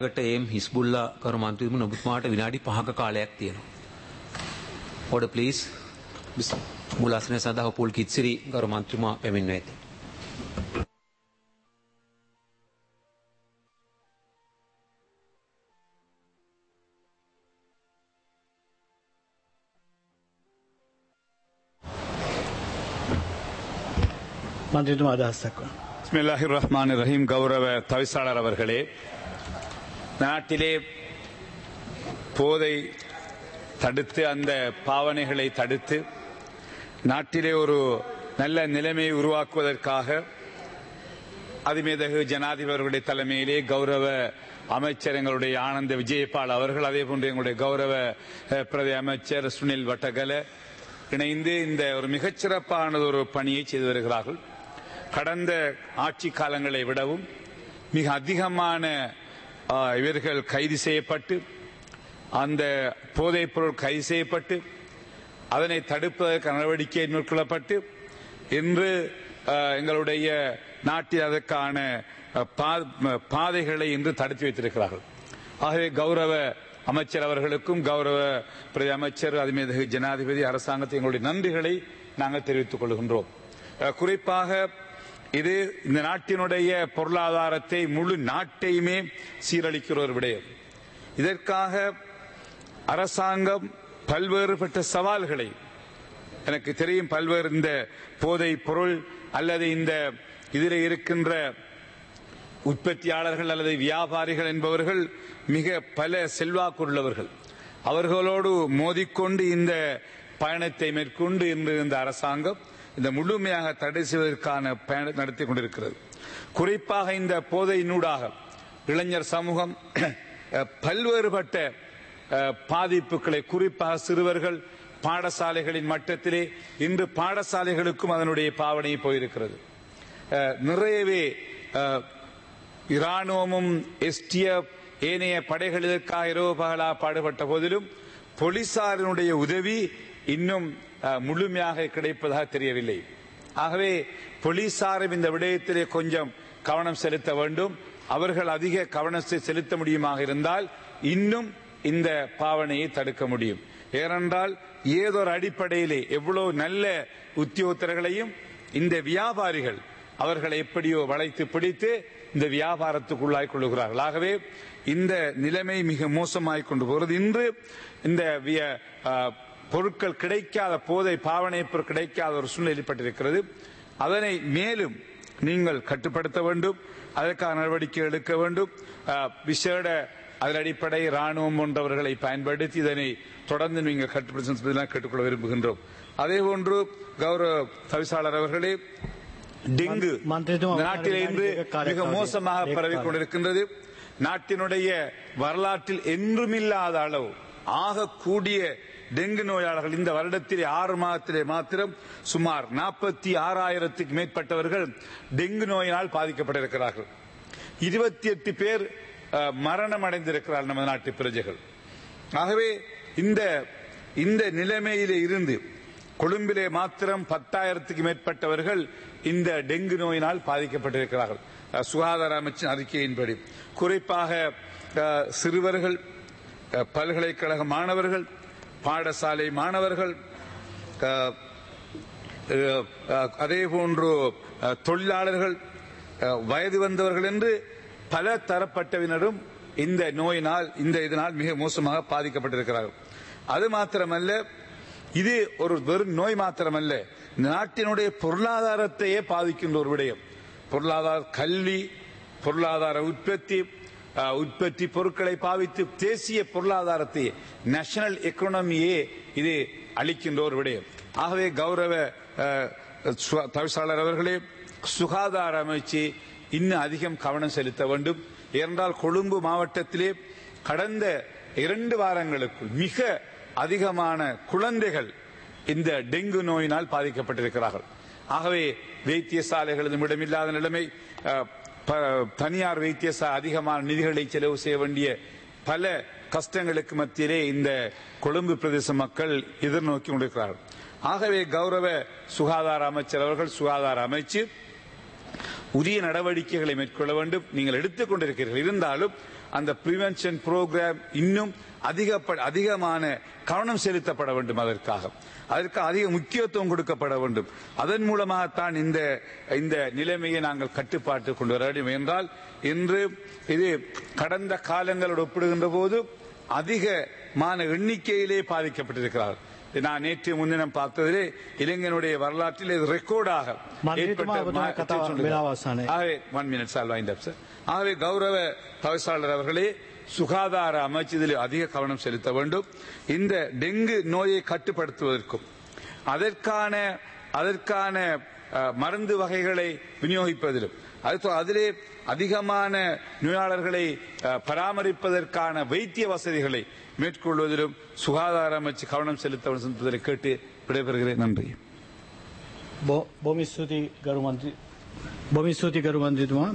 කට එම් හිස්බුල්ලා කරු මන්ත්‍රීතුමනි ඔබතුමාට විනාඩි 5ක කාලයක් තියෙනවා. Order please. මුලාසනය සඳහා පොල් කිත්සිරි ගරු මන්ත්‍රීතුමා පැමිණෙනවා ඇති. මන්ත්‍රීතුමා අදහස් දක්වන්න. பிஸ்மில்லாஹிர் ரஹ்மான் ரஹீம் கௌரவ தவிசாளர் அவர்களே நாட்டிலே போதை தடுத்து அந்த பாவனைகளை தடுத்து நாட்டிலே ஒரு நல்ல நிலைமையை உருவாக்குவதற்காக அதிமேதகு ஜனாதிபதிகளுடைய தலைமையிலே கௌரவ அமைச்சர் எங்களுடைய ஆனந்த விஜயபால் அவர்கள் அதே போன்று எங்களுடைய கௌரவ அஹ், பிரதி அமைச்சர் சுனில் வட்டகல இணைந்து இந்த ஒரு மிகச்சிறப்பானது ஒரு பணியை செய்து வருகிறார்கள் கடந்த ஆட்சி காலங்களை விடவும் மிக அதிகமான ஆ, இவர்கள் கைது செய்யப்பட்டு அந்த போதைப் பொருள் கைது செய்யப்பட்டு அதனை தடுப்பதற்கு நடவடிக்கை மேற்கொள்ளப்பட்டு இன்று ஆ, எங்களுடைய நாட்டில் அதற்கான ஆ, பா- பாதைகளை இன்று தடுத்து வைத்திருக்கிறார்கள் ஆகவே கௌரவ அமைச்சர் அவர்களுக்கும் கௌரவ பிரதி அமைச்சர் அதுமீது ஜனாதிபதி அரசாங்கத்தை எங்களுடைய நன்றிகளை நாங்கள் தெரிவித்துக் கொள்கின்றோம் அஹ், குறிப்பாக இது இந்த நாட்டினுடைய பொருளாதாரத்தை முழு நாட்டையுமே சீரழிக்கிற ஒரு விடயம் இதற்காக அரசாங்கம் பல்வேறுபட்ட சவால்களை எனக்கு தெரியும் பல்வேறு இந்த போதை பொருள் அல்லது இந்த இதில் இருக்கின்ற உற்பத்தியாளர்கள் அல்லது வியாபாரிகள் என்பவர்கள் மிக பல செல்வாக்குள்ளவர்கள் அவர்களோடு மோதிக்கொண்டு இந்த பயணத்தை மேற்கொண்டு இன்று இந்த அரசாங்கம் இந்த முழுமையாக தடை செய்வதற்கான பயணம் நடத்தி கொண்டிருக்கிறது குறிப்பாக இந்த போதையினூடாக இளைஞர் சமூகம் அஹ், பல்வேறுபட்ட அஹ், பாதிப்புகளை குறிப்பாக சிறுவர்கள் பாடசாலைகளின் மட்டத்திலே இன்று பாடசாலைகளுக்கும் அதனுடைய பாவனை போயிருக்கிறது அஹ், நிறையவே அஹ், இராணுவமும் எஸ்டிஎஃப் ஏனைய படைகள் இதற்காக இரவு பகலா பாடுபட்ட போதிலும் போலீசாரினுடைய உதவி இன்னும் அஹ், முழுமையாக கிடைப்பதாக தெரியவில்லை ஆகவே போலீசாரும் இந்த விடயத்திலே கொஞ்சம் கவனம் செலுத்த வேண்டும் அவர்கள் அதிக கவனத்தை செலுத்த முடியுமாக இருந்தால் இன்னும் இந்த பாவனையை தடுக்க முடியும் ஏனென்றால் ஏதொரு அடிப்படையிலே எவ்வளவு நல்ல உத்தியோகத்தர்களையும் இந்த வியாபாரிகள் அவர்களை எப்படியோ வளைத்து பிடித்து இந்த வியாபாரத்துக்குள்ளாய் கொள்ளுகிறார்கள் ஆகவே இந்த நிலைமை மிக மோசமாய் கொண்டு போகிறது இன்று இந்த விய- ஆ, பொருட்கள் கிடைக்காத போதை பாவனை பொருள் கிடைக்காத ஒரு சூழ்நிலை ஏற்பட்டிருக்கிறது அதனை மேலும் நீங்கள் கட்டுப்படுத்த வேண்டும் அதற்கான நடவடிக்கை எடுக்க வேண்டும் ஆ, விசேட அதன் அடிப்படை ராணுவம் போன்றவர்களை பயன்படுத்தி இதனை தொடர்ந்து நீங்கள் கட்டுப்படுத்த கேட்டுக்கொள்ள விரும்புகின்றோம் அதே போன்று கௌரவ தவிசாளர் அவர்களே டெங்கு மந்திரித்துவம் இந்த நாட்டிலே இன்று காலை மிக காலை மோசமாக காலை. பரவிக் கொண்டிருக்கின்றது நாட்டினுடைய வரலாற்றில் என்றுமில்லாத அளவு ஆக கூடிய டெங்கு நோயாளர்கள் இந்த வருடத்திலே ஆறு மாதத்திலே மாத்திரம் சுமார் நாற்பத்தி ஆறாயிரத்துக்கு மேற்பட்டவர்கள் டெங்கு நோயினால் பாதிக்கப்பட்டிருக்கிறார்கள் இருபத்தி எட்டு பேர் அஹ், மரணம் அடைந்திருக்கிறார்கள் நமது நாட்டு பிரஜைகள் ஆகவே இந்த இந்த நிலைமையிலே இருந்து கொழும்பிலே மாத்திரம் பத்தாயிரத்துக்கு மேற்பட்டவர்கள் இந்த டெங்கு நோயினால் பாதிக்கப்பட்டிருக்கிறார்கள் அஹ், சுகாதார அமைச்சின் அறிக்கையின்படி குறிப்பாக அஹ், சிறுவர்கள் அஹ், பல்கலைக்கழக மாணவர்கள் பாடசாலை மாணவர்கள் அஹ், அஹ், அஹ், அதே போன்று அஹ், தொழிலாளர்கள் அஹ், வயது வந்தவர்கள் என்று பல தரப்பட்டவினரும் இந்த நோயினால் இந்த இதனால் மிக மோசமாக பாதிக்கப்பட்டிருக்கிறார்கள் அது மாத்திரமல்ல இது ஒரு வெறும் நோய் மாத்திரமல்ல இந்த நாட்டினுடைய பொருளாதாரத்தையே பாதிக்கின்ற ஒரு விடயம் பொருளாதார கல்வி பொருளாதார உற்பத்தி அஹ், உற்பத்தி பொருட்களை பாவித்து தேசிய பொருளாதாரத்தை நேஷனல் எக்கனாமியே இது அளிக்கின்ற ஒரு விடயம் ஆகவே கௌரவ அஹ், சு- தவிசாளர் அவர்களே சுகாதார அமைச்சு இன்னும் அதிகம் கவனம் செலுத்த வேண்டும் ஏனென்றால் கொழும்பு மாவட்டத்திலே கடந்த இரண்டு வாரங்களுக்குள் மிக அதிகமான குழந்தைகள் இந்த டெங்கு நோயினால் பாதிக்கப்பட்டிருக்கிறார்கள் ஆகவே வைத்தியசாலைகள் இடமில்லாத நிலைமை அஹ், ப- தனியார் வைத்தியசாலை அதிகமான நிதிகளை செலவு செய்ய வேண்டிய பல கஷ்டங்களுக்கு மத்தியிலே இந்த கொழும்பு பிரதேச மக்கள் எதிர்நோக்கி கொண்டிருக்கிறார்கள் ஆகவே கௌரவ சுகாதார அமைச்சர் அவர்கள் சுகாதார அமைச்சு உரிய நடவடிக்கைகளை மேற்கொள்ள வேண்டும் நீங்கள் எடுத்துக் கொண்டிருக்கிறீர்கள் இருந்தாலும் அந்த பிரிவென்ஷன் ப்ரோக்ராம் இன்னும் அதிக அதிகமான கவனம் செலுத்தப்பட வேண்டும் அதற்காக அதற்கு அதிக முக்கியத்துவம் கொடுக்கப்பட வேண்டும் அதன் மூலமாகத்தான் இந்த இந்த நிலைமையை நாங்கள் கட்டுப்பாட்டு கொண்டு வர வேண்டும் என்றால் இன்று இது கடந்த காலங்களோடு ஒப்பிடுகின்ற போது அதிகமான எண்ணிக்கையிலே பாதிக்கப்பட்டிருக்கிறார்கள் நான் நேற்று முன்தினம் பார்த்ததிலே இளைஞனுடைய வரலாற்றில் இது ரெக்கார்டாக மன்னித்துமா, ஏற்பட்ட அவருடைய மா- கதா- சொல்லுங்க. விலாவாசானே. ஆகவே one minutes all wind up sir ஆகவே கௌரவ தவிசாளர் அவர்களே சுகாதார அமைச்சு இதில் அதிக கவனம் செலுத்த வேண்டும் இந்த டெங்கு நோயை கட்டுப்படுத்துவதற்கும் அதற்கான அதற்கான அஹ், மருந்து வகைகளை விநியோகிப்பதிலும் அது அதிலே அதிகமான நோயாளர்களை அஹ், பராமரிப்பதற்கான வைத்திய வசதிகளை மேற்கொள்வதிலும் சுகாதார அமைச்சு கவனம் செலுத்த வேண்டும் என்பதை கேட்டு விடைபெறுகிறேன் நன்றி බො- බොමිස්තුති ගරු මන්ත්‍රී බොමිස්තුති ගරු මන්ත්‍රීතුමා